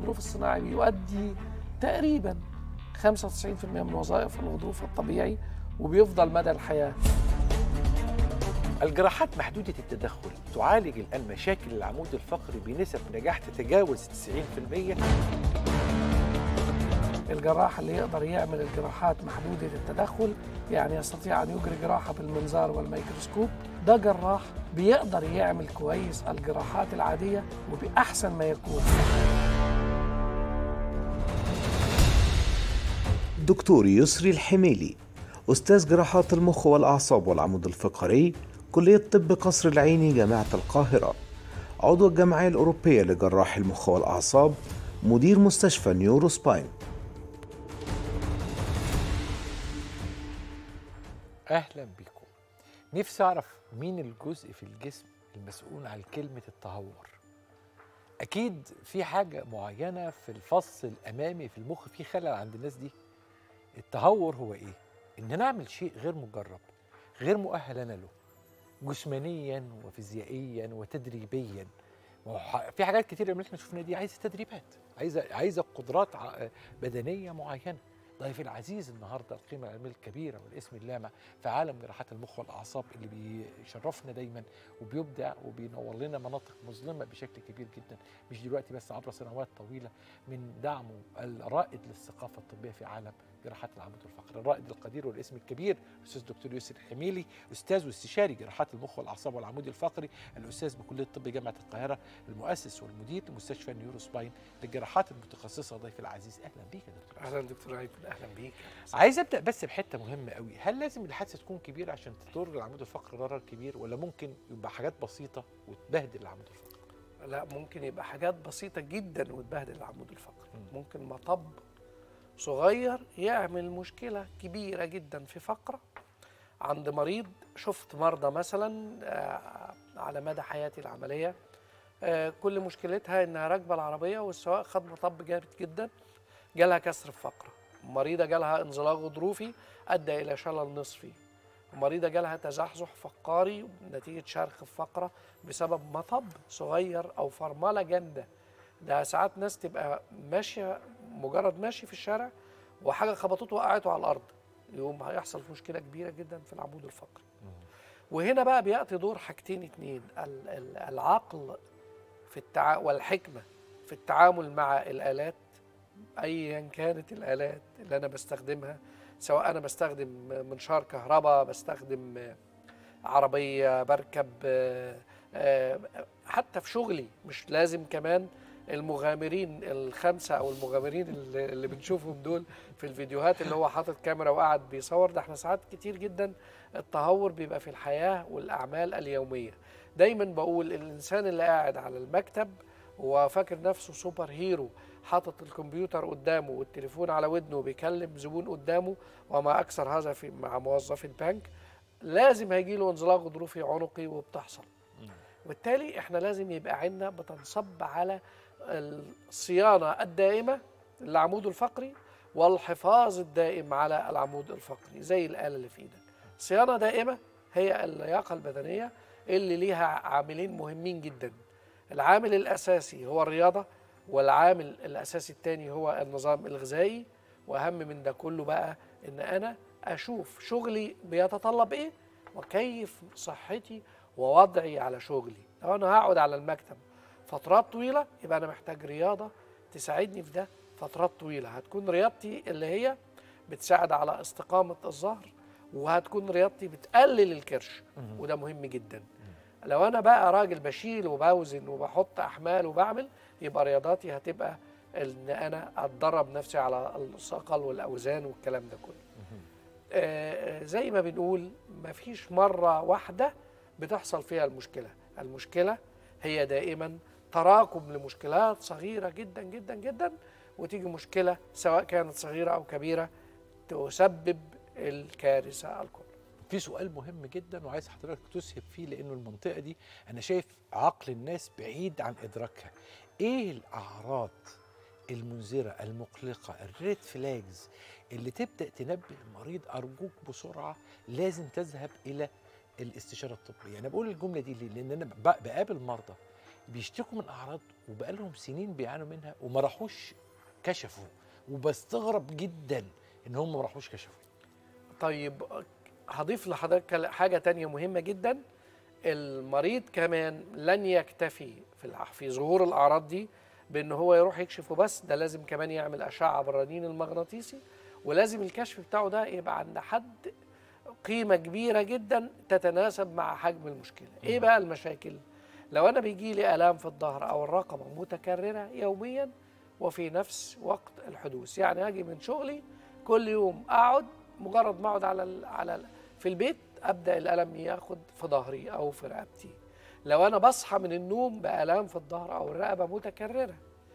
الغضروف الصناعي بيؤدي تقريبا 95% من وظائف الغضروف الطبيعي وبيفضل مدى الحياه الجراحات محدودة التدخل تعالج الآن مشاكل العمود الفقري بنسب نجاح تتجاوز 90% الجراح اللي يقدر يعمل الجراحات محدودة التدخل يعني يستطيع أن يجري جراحة بالمنظار والميكروسكوب ده جراح بيقدر يعمل كويس الجراحات العادية وبأحسن ما يكون دكتور يسري الحميلي أستاذ جراحات المخ والأعصاب والعمود الفقري كلية طب قصر العيني جامعة القاهرة عضو الجمعية الأوروبية لجراح المخ والأعصاب مدير مستشفى نيورو سباين أهلا بكم نفسي أعرف مين الجزء في الجسم المسؤول عن كلمة التهور أكيد في حاجة معينة في الفص الأمامي في المخ في خلل عند الناس دي التهور هو إيه؟ إن نعمل شيء غير مجرب غير مؤهل أنا له جسمانيا وفيزيائيا وتدريبيا ما هو ح- في حاجات كتير اللي احنا شفناها دي عايزه تدريبات عايزه عايزه قدرات ع- بدنيه معينه ضيفي العزيز النهارده القيمه العلميه الكبيره والاسم اللامع في عالم جراحات المخ والاعصاب اللي بيشرفنا دايما وبيبدع وبينور لنا مناطق مظلمه بشكل كبير جدا مش دلوقتي بس عبر سنوات طويله من دعمه الرائد للثقافه الطبيه في عالم جراحات العمود والفقر الرائد القدير والاسم الكبير الاستاذ دكتور يوسف الحميلي استاذ واستشاري جراحات المخ والاعصاب والعمود الفقري الاستاذ بكليه الطب جامعه القاهره المؤسس والمدير لمستشفى نيورو سباين للجراحات المتخصصه ضيف العزيز اهلا بيك يا دكتور أهلا دكتور عيد أهلا بيك عايز ابدا بس بحته مهمه قوي هل لازم الحادثه تكون كبيره عشان تضر العمود الفقري ضرر كبير ولا ممكن يبقى حاجات بسيطه وتبهدل العمود الفقري لا ممكن يبقى حاجات بسيطة جدا وتبهدل العمود الفقري ممكن مطب صغير يعمل مشكلة كبيرة جدا في فقرة عند مريض شفت مرضى مثلا آه، على مدى حياتي العملية آه، كل مشكلتها انها راكبة العربية والسواق خد مطب جامد جدا جالها كسر في فقرة مريضة جالها انزلاق غضروفي أدى إلى شلل نصفي مريضة جالها تزحزح فقاري نتيجة شرخ في فقرة بسبب مطب صغير أو فرملة جامدة ده ساعات ناس تبقى ماشية مجرد ماشي في الشارع وحاجة خبطته وقعته على الأرض يقوم هيحصل مشكلة كبيرة جدا في العمود الفقري وهنا بقى بيأتي دور حاجتين اتنين ال- ال- العقل في التع... والحكمة في التعامل مع الآلات أيا كانت الآلات اللي أنا بستخدمها سواء أنا بستخدم منشار كهرباء بستخدم عربية بركب آه، آه، حتى في شغلي مش لازم كمان المغامرين الخمسة أو المغامرين اللي اللي بنشوفهم دول في الفيديوهات اللي هو حاطط كاميرا وقاعد بيصور ده احنا ساعات كتير جدا التهور بيبقى في الحياة والأعمال اليومية دايما بقول الإنسان اللي قاعد على المكتب وفاكر نفسه سوبر هيرو حاطط الكمبيوتر قدامه والتليفون على ودنه وبيكلم زبون قدامه وما أكثر هذا في مع موظف البنك لازم هيجي له انزلاق غضروفي عنقي وبتحصل وبالتالي احنا لازم يبقى عندنا بتنصب على الصيانة الدائمة للعمود الفقري والحفاظ الدائم على العمود الفقري زي الآلة اللي في ايدك صيانة دائمة هي اللياقة البدنية اللي ليها عاملين مهمين جدا العامل الأساسي هو الرياضة والعامل الأساسي الثاني هو النظام الغذائي وأهم من ده كله بقى إن أنا أشوف شغلي بيتطلب إيه وكيف صحتي ووضعي على شغلي لو أنا هقعد على المكتب فترات طويلة يبقى أنا محتاج رياضة تساعدني في ده فترات طويلة هتكون رياضتي اللي هي بتساعد على استقامة الظهر وهتكون رياضتي بتقلل الكرش وده مهم جدا لو انا بقى راجل بشيل وبوزن وبحط احمال وبعمل يبقى رياضاتي هتبقى ان انا اتدرب نفسي على الثقل والاوزان والكلام ده كله آه، آه، زي ما بنقول مفيش مره واحده بتحصل فيها المشكله المشكله هي دائما تراكم لمشكلات صغيره جدا جدا جدا وتيجي مشكله سواء كانت صغيره او كبيره تسبب الكارثه الكبرى في سؤال مهم جدا وعايز حضرتك تسهب فيه لانه المنطقه دي انا شايف عقل الناس بعيد عن ادراكها ايه الاعراض المنذره المقلقه الريد فلاجز اللي تبدا تنبه المريض ارجوك بسرعه لازم تذهب الى الاستشاره الطبيه انا بقول الجمله دي ليه لان انا ب- بقابل مرضى بيشتكوا من اعراض وبقالهم سنين بيعانوا منها وما راحوش كشفوا وبستغرب جدا ان هم ما راحوش كشفوا طيب هضيف لحضرتك حاجة تانية مهمة جدا المريض كمان لن يكتفي في الع- في ظهور الأعراض دي بأن هو يروح يكشف وبس ده لازم كمان يعمل أشعة بالرنين المغناطيسي ولازم الكشف بتاعه ده يبقى عند حد قيمة كبيرة جدا تتناسب مع حجم المشكلة إيه بقى المشاكل؟ لو أنا بيجي لي آلام في الظهر أو الرقبة متكررة يوميا وفي نفس وقت الحدوث يعني أجي من شغلي كل يوم أقعد مجرد ما أقعد على ال على ال في البيت أبدأ الألم ياخد في ظهري أو في رقبتي لو أنا بصحى من النوم بآلام في الظهر أو الرقبة متكررة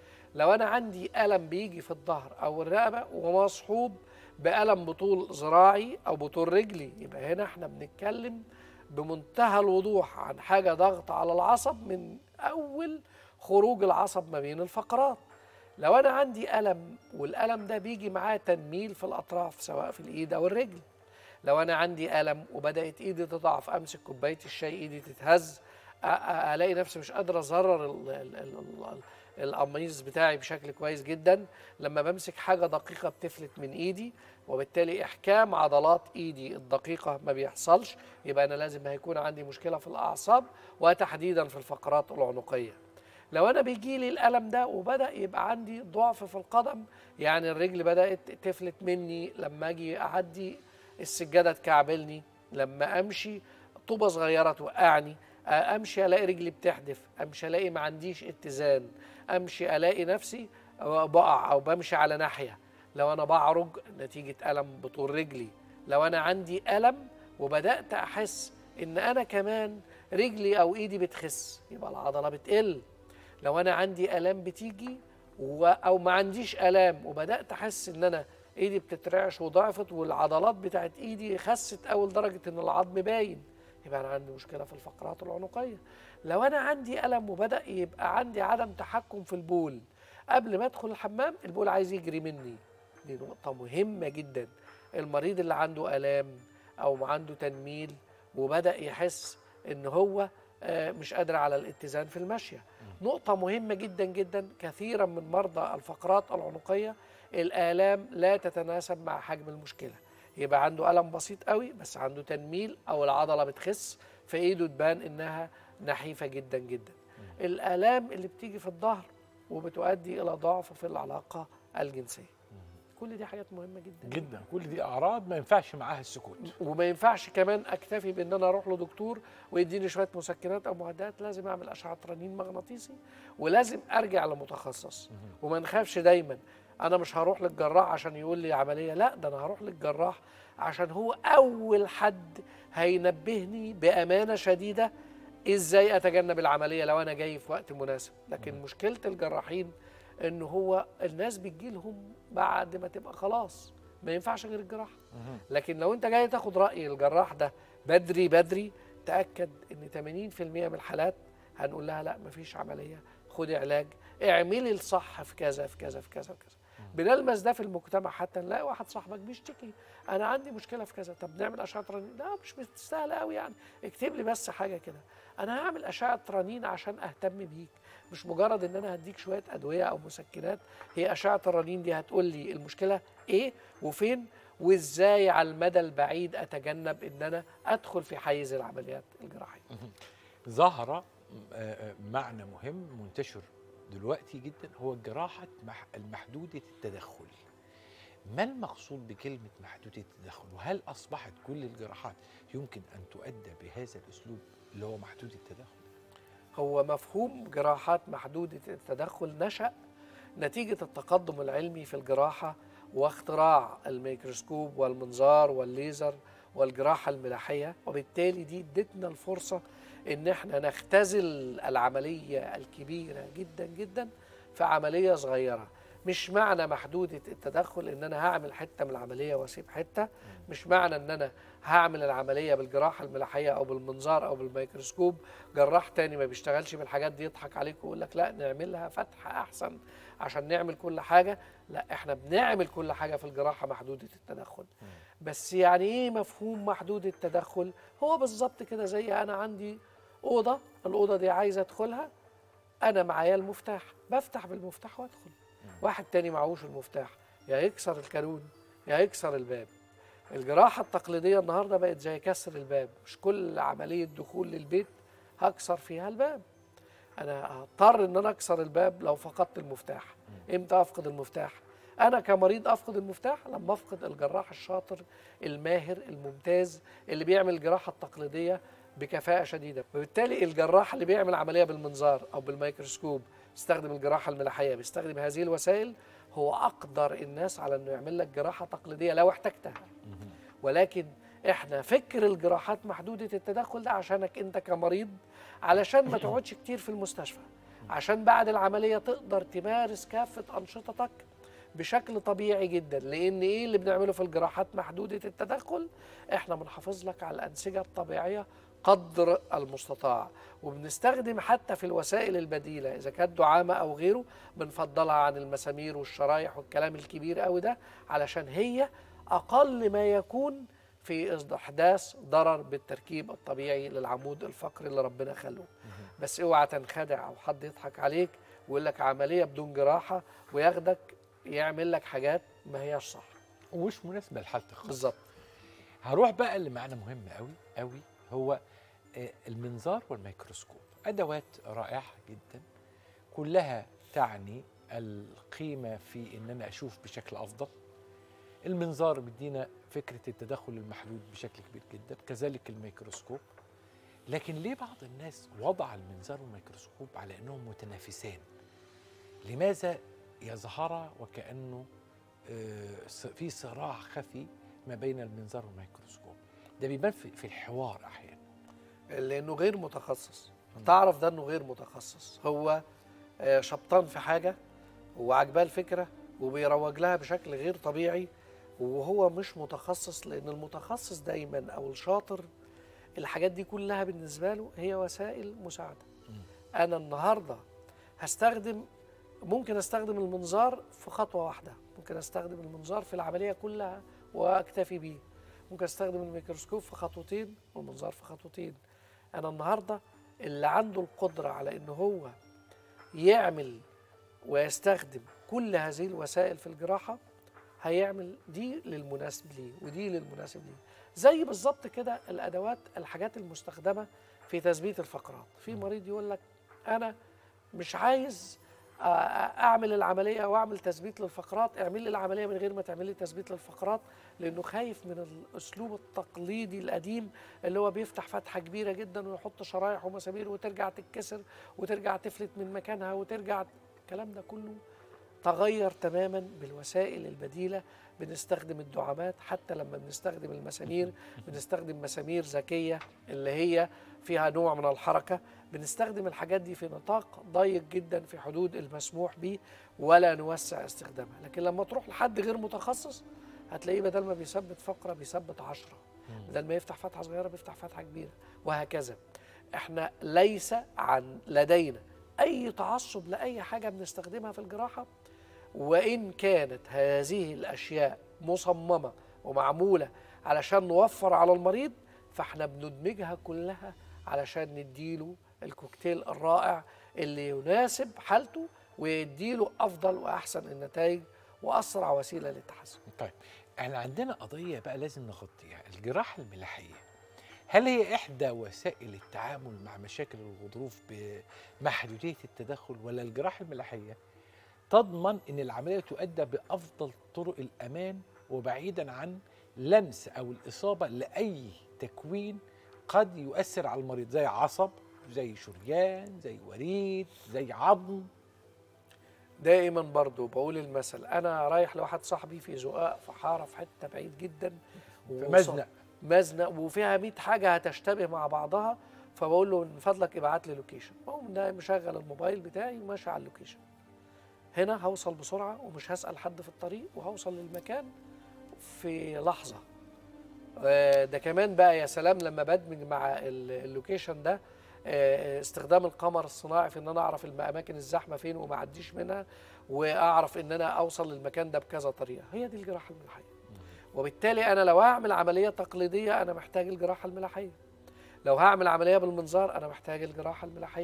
لو أنا عندي ألم بيجي في الظهر أو الرقبة ومصحوب بألم بطول ذراعي أو بطول رجلي يبقى هنا احنا بنتكلم بمنتهى الوضوح عن حاجة ضغط على العصب من أول خروج العصب ما بين الفقرات لو أنا عندي ألم والألم ده بيجي معاه تنميل في الأطراف سواء في الإيد أو الرجل لو أنا عندي ألم وبدأت إيدي تضعف أمسك كوباية الشاي إيدي تتهز أ- أ- ألاقي نفسي مش قادر أزرر ال- ال- ال- ال- القميص بتاعي بشكل كويس جدا لما بمسك حاجة دقيقة بتفلت من إيدي وبالتالي إحكام عضلات إيدي الدقيقة ما بيحصلش يبقى أنا لازم هيكون عندي مشكلة في الأعصاب وتحديدا في الفقرات العنقية لو انا بيجي لي الالم ده وبدا يبقى عندي ضعف في القدم يعني الرجل بدات تفلت مني لما اجي اعدي السجاده تكعبلني لما امشي طوبه صغيره توقعني آه، امشي الاقي رجلي بتحدف امشي الاقي ما عنديش اتزان امشي الاقي نفسي بقع او بمشي على ناحيه لو انا بعرج نتيجه الم بطول رجلي لو انا عندي الم وبدات احس ان انا كمان رجلي او ايدي بتخس يبقى العضله بتقل لو انا عندي الام بتيجي و... او ما عنديش الام وبدات احس ان انا ايدي بتترعش وضعفت والعضلات بتاعت ايدي خست اول درجه ان العظم باين يبقى انا عندي مشكله في الفقرات العنقيه لو انا عندي الم وبدا يبقى عندي عدم تحكم في البول قبل ما ادخل الحمام البول عايز يجري مني دي نقطه مهمه جدا المريض اللي عنده الام او عنده تنميل وبدا يحس ان هو آه، مش قادر على الاتزان في المشيه نقطة مهمة جدا جدا كثيرا من مرضى الفقرات العنقية الآلام لا تتناسب مع حجم المشكلة يبقى عنده ألم بسيط قوي بس عنده تنميل أو العضلة بتخس في إيده تبان إنها نحيفة جدا جدا الآلام اللي بتيجي في الظهر وبتؤدي إلى ضعف في العلاقة الجنسية كل دي حاجات مهمة جدا جدا كل دي اعراض ما ينفعش معاها السكوت وما ينفعش كمان اكتفي بان انا اروح لدكتور ويديني شويه مسكنات او مهدئات لازم اعمل اشعه رنين مغناطيسي ولازم ارجع لمتخصص وما نخافش دايما انا مش هروح للجراح عشان يقول لي عمليه لا ده انا هروح للجراح عشان هو اول حد هينبهني بامانه شديده ازاي اتجنب العمليه لو انا جاي في وقت مناسب لكن مشكله الجراحين ان هو الناس بتجيلهم بعد ما تبقى خلاص ما ينفعش غير الجراحه لكن لو انت جاي تاخد راي الجراح ده بدري بدري تاكد ان 80% من الحالات هنقول لها لا مفيش عمليه خدي علاج اعملي الصح في كذا في كذا في كذا في كذا بنلمس ده في المجتمع حتى نلاقي واحد صاحبك بيشتكي انا عندي مشكله في كذا طب نعمل اشعه رنين لا مش مستاهله قوي يعني اكتب لي بس حاجه كده انا هعمل اشعه رنين عشان اهتم بيك مش مجرد ان انا هديك شويه ادويه او مسكنات هي اشعه الرنين دي هتقول لي المشكله ايه وفين وازاي على المدى البعيد اتجنب ان انا ادخل في حيز العمليات الجراحيه ظهر آه، آه، معنى مهم منتشر دلوقتي جدا هو جراحة مح- المحدودة التدخل ما المقصود بكلمة محدودة التدخل وهل أصبحت كل الجراحات يمكن أن تؤدى بهذا الأسلوب اللي هو محدود التدخل هو مفهوم جراحات محدودة التدخل نشأ نتيجة التقدم العلمي في الجراحة واختراع الميكروسكوب والمنظار والليزر والجراحة الملاحية وبالتالي دي ادتنا الفرصة ان احنا نختزل العملية الكبيرة جدا جدا في عملية صغيرة مش معنى محدودة التدخل ان انا هعمل حتة من العملية واسيب حتة مش معنى ان انا هعمل العملية بالجراحة الملاحية او بالمنظار او بالميكروسكوب جراح تاني ما بيشتغلش بالحاجات دي يضحك عليك ويقول لك لا نعملها فتحة احسن عشان نعمل كل حاجة لا احنا بنعمل كل حاجة في الجراحة محدودة التدخل بس يعني ايه مفهوم محدود التدخل هو بالظبط كده زي انا عندي اوضه الاوضه دي عايز ادخلها انا معايا المفتاح بفتح بالمفتاح وادخل واحد تاني معهوش المفتاح يا يكسر الكالون يا يكسر الباب الجراحه التقليديه النهارده بقت زي كسر الباب مش كل عمليه دخول للبيت هكسر فيها الباب انا هضطر ان انا اكسر الباب لو فقدت المفتاح امتى افقد المفتاح انا كمريض افقد المفتاح لما افقد الجراح الشاطر الماهر الممتاز اللي بيعمل الجراحه التقليديه بكفاءه شديده وبالتالي الجراح اللي بيعمل عمليه بالمنظار او بالميكروسكوب بيستخدم الجراحه الملاحيه بيستخدم هذه الوسائل هو اقدر الناس على انه يعمل لك جراحه تقليديه لو احتجتها ولكن احنا فكر الجراحات محدوده التدخل ده عشانك انت كمريض علشان ما تقعدش كتير في المستشفى عشان بعد العمليه تقدر تمارس كافه انشطتك بشكل طبيعي جدا لان ايه اللي بنعمله في الجراحات محدوده التدخل احنا بنحافظ لك على الانسجه الطبيعيه قدر المستطاع وبنستخدم حتى في الوسائل البديله اذا كانت دعامه او غيره بنفضلها عن المسامير والشرايح والكلام الكبير قوي ده علشان هي اقل ما يكون في احداث ضرر بالتركيب الطبيعي للعمود الفقري اللي ربنا خلقه بس اوعى تنخدع او حد يضحك عليك ويقول لك عمليه بدون جراحه وياخدك يعمل لك حاجات ما هياش صح ومش مناسبه لحالتك خالص بالظبط هروح بقى اللي معانا مهم قوي قوي هو آه، المنظار والميكروسكوب ادوات رائعه جدا كلها تعني القيمه في ان انا اشوف بشكل افضل المنظار بيدينا فكره التدخل المحدود بشكل كبير جدا كذلك الميكروسكوب لكن ليه بعض الناس وضع المنظار والميكروسكوب على انهم متنافسان لماذا يظهر وكانه آه، س- في صراع خفي ما بين المنظار والميكروسكوب ده بيبان في في الحوار احيانا لانه غير متخصص تعرف ده انه غير متخصص هو آه، شبطان في حاجه وعجباه الفكره وبيروج لها بشكل غير طبيعي وهو مش متخصص لان المتخصص دايما او الشاطر الحاجات دي كلها بالنسبه له هي وسائل مساعده انا النهارده هستخدم ممكن استخدم المنظار في خطوه واحده ممكن استخدم المنظار في العمليه كلها واكتفي بيه ممكن استخدم الميكروسكوب في خطوتين والمنظار في خطوتين انا النهارده اللي عنده القدره على ان هو يعمل ويستخدم كل هذه الوسائل في الجراحه هيعمل دي للمناسب ليه ودي للمناسب ليه زي بالظبط كده الادوات الحاجات المستخدمه في تثبيت الفقرات في مريض يقول لك انا مش عايز آه، اعمل العمليه او اعمل تثبيت للفقرات اعمل لي العمليه من غير ما تعمل لي تثبيت للفقرات لانه خايف من الاسلوب التقليدي القديم اللي هو بيفتح فتحه كبيره جدا ويحط شرايح ومسامير وترجع تتكسر وترجع تفلت من مكانها وترجع الكلام ده كله تغير تماما بالوسائل البديله بنستخدم الدعامات حتى لما بنستخدم المسامير بنستخدم مسامير ذكيه اللي هي فيها نوع من الحركه بنستخدم الحاجات دي في نطاق ضيق جدا في حدود المسموح به ولا نوسع استخدامها لكن لما تروح لحد غير متخصص هتلاقيه بدل ما بيثبت فقره بيثبت عشرة بدل ما يفتح فتحه صغيره بيفتح فتحه كبيره وهكذا احنا ليس عن لدينا اي تعصب لاي حاجه بنستخدمها في الجراحه وان كانت هذه الاشياء مصممه ومعموله علشان نوفر على المريض فاحنا بندمجها كلها علشان نديله الكوكتيل الرائع اللي يناسب حالته ويديله افضل واحسن النتائج واسرع وسيله للتحسن طيب احنا عندنا قضيه بقى لازم نغطيها الجراحه الملاحيه هل هي احدى وسائل التعامل مع مشاكل الغضروف بمحدوديه التدخل ولا الجراحه الملاحيه تضمن ان العمليه تؤدى بافضل طرق الامان وبعيدا عن لمس او الاصابه لاي تكوين قد يؤثر على المريض زي عصب زي شريان زي وريد زي عظم دائما برضو بقول المثل انا رايح لواحد صاحبي في زقاق في حاره في حته بعيد جدا في وص- مزنق مزنق وفيها 100 حاجه هتشتبه مع بعضها فبقول له من فضلك ابعت لي لوكيشن بقوم ده مشغل الموبايل بتاعي وماشي على اللوكيشن هنا هوصل بسرعه ومش هسال حد في الطريق وهوصل للمكان في لحظه آه، ده كمان بقى يا سلام لما بدمج مع ال- اللوكيشن ده آه، استخدام القمر الصناعي في ان انا اعرف الاماكن الزحمه فين وما اعديش منها واعرف ان انا اوصل للمكان ده بكذا طريقه هي دي الجراحه الملاحيه وبالتالي انا لو هعمل عمليه تقليديه انا محتاج الجراحه الملاحيه لو هعمل عمليه بالمنظار انا محتاج الجراحه الملاحيه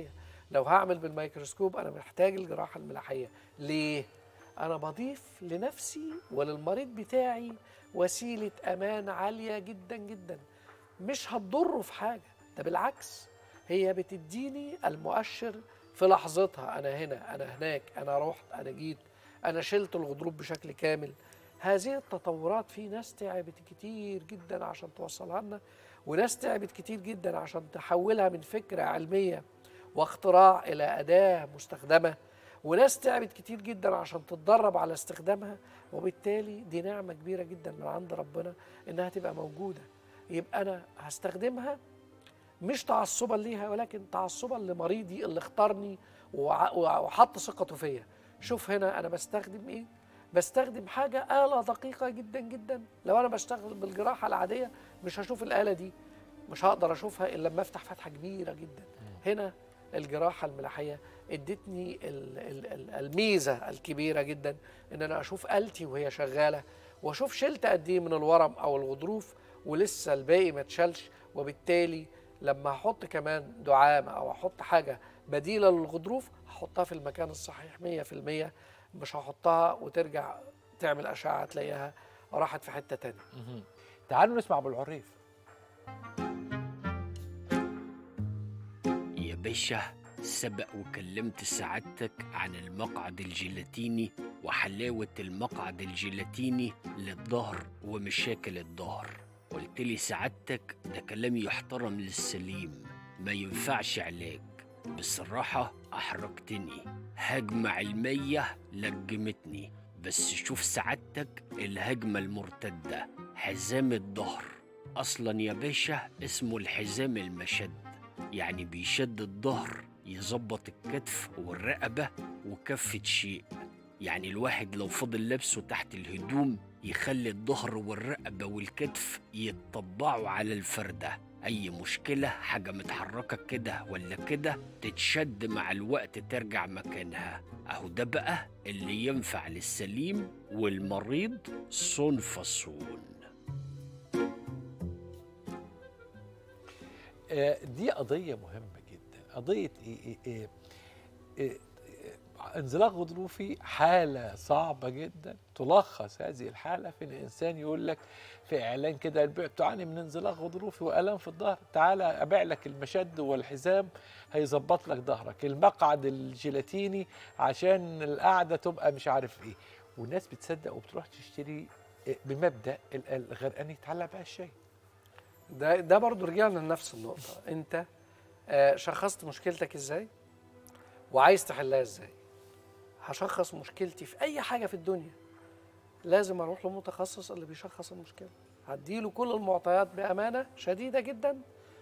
لو هعمل بالميكروسكوب انا محتاج الجراحه الملاحيه ليه انا بضيف لنفسي وللمريض بتاعي وسيله امان عاليه جدا جدا مش هتضره في حاجه ده بالعكس هي بتديني المؤشر في لحظتها انا هنا انا هناك انا رحت انا جيت انا شلت الغضروف بشكل كامل هذه التطورات في ناس تعبت كتير جدا عشان توصلها لنا وناس تعبت كتير جدا عشان تحولها من فكره علميه واختراع الى اداه مستخدمه وناس تعبت كتير جدا عشان تتدرب على استخدامها وبالتالي دي نعمه كبيره جدا من عند ربنا انها تبقى موجوده يبقى انا هستخدمها مش تعصبا ليها ولكن تعصبا لمريضي اللي اختارني وع- وع- وحط ثقته فيا شوف هنا انا بستخدم ايه بستخدم حاجه آلة دقيقة جدا جدا لو انا بشتغل بالجراحة العادية مش هشوف الآلة دي مش هقدر اشوفها الا لما افتح فتحة كبيرة جدا هنا الجراحة الملاحية ادتني ال- ال- ال- الميزة الكبيرة جدا ان انا اشوف آلتي وهي شغالة واشوف شلت قد ايه من الورم او الغضروف ولسه الباقي ما اتشالش وبالتالي لما احط كمان دعامه او احط حاجه بديله للغضروف هحطها في المكان الصحيح 100% مش هحطها وترجع تعمل اشعه تلاقيها راحت في حته تانية تعالوا نسمع ابو العريف يا باشا سبق وكلمت سعادتك عن المقعد الجيلاتيني وحلاوة المقعد الجيلاتيني للظهر ومشاكل الظهر قلت لي سعادتك ده كلام يحترم للسليم ما ينفعش علاج بصراحة أحرجتني هجمة علمية لجمتني بس شوف سعادتك الهجمة المرتدة حزام الظهر أصلا يا باشا اسمه الحزام المشد يعني بيشد الظهر يظبط الكتف والرقبة وكفة شيء يعني الواحد لو فضل لابسه تحت الهدوم يخلي الظهر والرقبة والكتف يتطبعوا على الفردة أي مشكلة حاجة متحركة كده ولا كده تتشد مع الوقت ترجع مكانها أهو ده بقى اللي ينفع للسليم والمريض صون فصون آه، دي قضية مهمة جدا قضية إيه إيه إيه إيه إيه انزلاق غضروفي حالة صعبة جدا تلخص هذه الحالة في إن الإنسان يقول لك في إعلان كده البيع تعاني من انزلاق غضروفي وآلام في الظهر تعالى أبيع لك المشد والحزام هيظبط لك ظهرك المقعد الجيلاتيني عشان القعدة تبقى مش عارف إيه والناس بتصدق وبتروح تشتري إيه، بمبدأ ال- الغرقان يتعلق بقى الشاي ده ده برضو رجعنا لنفس النقطه انت آه، شخصت مشكلتك ازاي وعايز تحلها ازاي هشخص مشكلتي في اي حاجه في الدنيا لازم اروح لمتخصص اللي بيشخص المشكله هديله كل المعطيات بامانه شديده جدا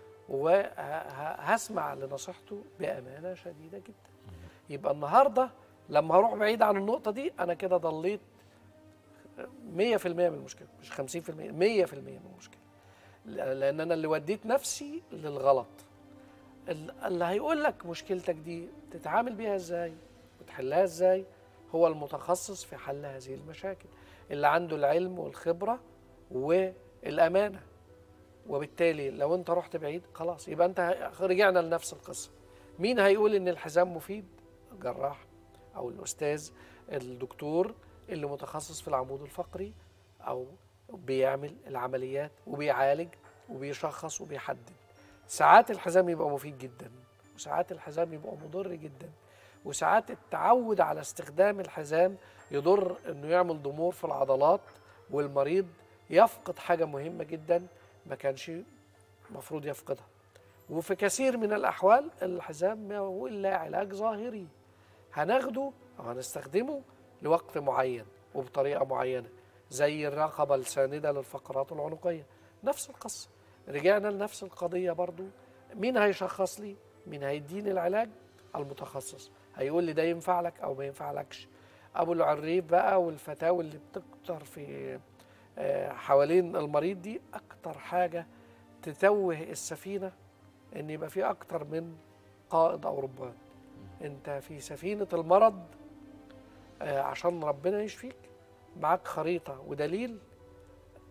وهسمع لنصيحته بامانه شديده جدا يبقى النهارده لما هروح بعيد عن النقطه دي انا كده ضليت 100% من المشكله مش 50% 100% من المشكله لان انا اللي وديت نفسي للغلط ال- اللي هيقول لك مشكلتك دي تتعامل بيها ازاي وتحلها ازاي هو المتخصص في حل هذه المشاكل اللي عنده العلم والخبره والامانه وبالتالي لو انت رحت بعيد خلاص يبقى انت رجعنا لنفس القصه مين هيقول ان الحزام مفيد الجراح او الاستاذ الدكتور اللي متخصص في العمود الفقري او بيعمل العمليات وبيعالج وبيشخص وبيحدد ساعات الحزام يبقى مفيد جدا وساعات الحزام يبقى مضر جدا وساعات التعود على استخدام الحزام يضر انه يعمل ضمور في العضلات والمريض يفقد حاجه مهمه جدا ما كانش المفروض يفقدها وفي كثير من الاحوال الحزام ما هو الا علاج ظاهري هناخده او هنستخدمه لوقت معين وبطريقه معينه زي الرقبه الساندة للفقرات العنقية نفس القصة رجعنا لنفس القضية برضو مين هيشخص لي مين هيديني العلاج المتخصص هيقول لي ده ينفع لك أو ما ينفعلكش أبو العريف بقى والفتاوى اللي بتكتر في آه، حوالين المريض دي أكتر حاجة تتوه السفينة إن يبقى في أكتر من قائد أو ربان أنت في سفينة المرض آه، عشان ربنا يشفيك معاك خريطة ودليل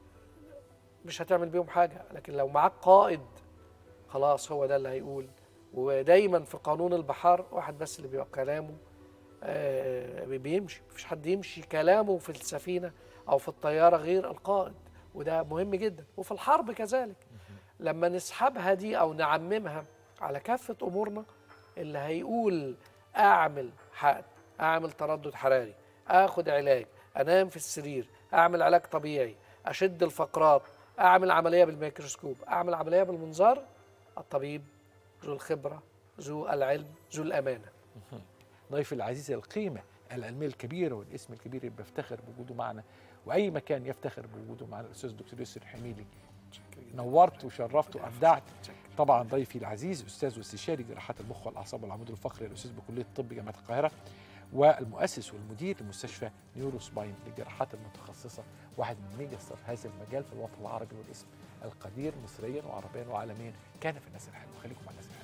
مش هتعمل بيهم حاجة لكن لو معاك قائد خلاص هو ده اللي هيقول ودايما في قانون البحار واحد بس اللي بيبقى كلامه آه، بيمشي مفيش حد يمشي كلامه في السفينه او في الطياره غير القائد وده مهم جدا وفي الحرب كذلك لما نسحبها دي او نعممها على كافه امورنا اللي هيقول اعمل حقن اعمل تردد حراري اخد علاج انام في السرير اعمل علاج طبيعي اشد الفقرات اعمل عمليه بالميكروسكوب اعمل عمليه بالمنظار الطبيب ذو الخبره ذو العلم ذو الامانه ضيفي العزيز القيمة العلمية الكبيرة والاسم الكبير اللي بفتخر بوجوده معنا وأي مكان يفتخر بوجوده معنا الأستاذ الدكتور يسر الحميلي نورت وشرفت وأبدعت طبعا ضيفي العزيز أستاذ واستشاري جراحات المخ والأعصاب والعمود الفقري الأستاذ بكلية الطب جامعة القاهرة والمؤسس والمدير لمستشفى نيورو سباين للجراحات المتخصصة واحد من ميجا ستار هذا المجال في الوطن العربي والاسم القدير مصريا وعربيا وعالميا كان في الناس الحلوة خليكم مع الناس الحلوة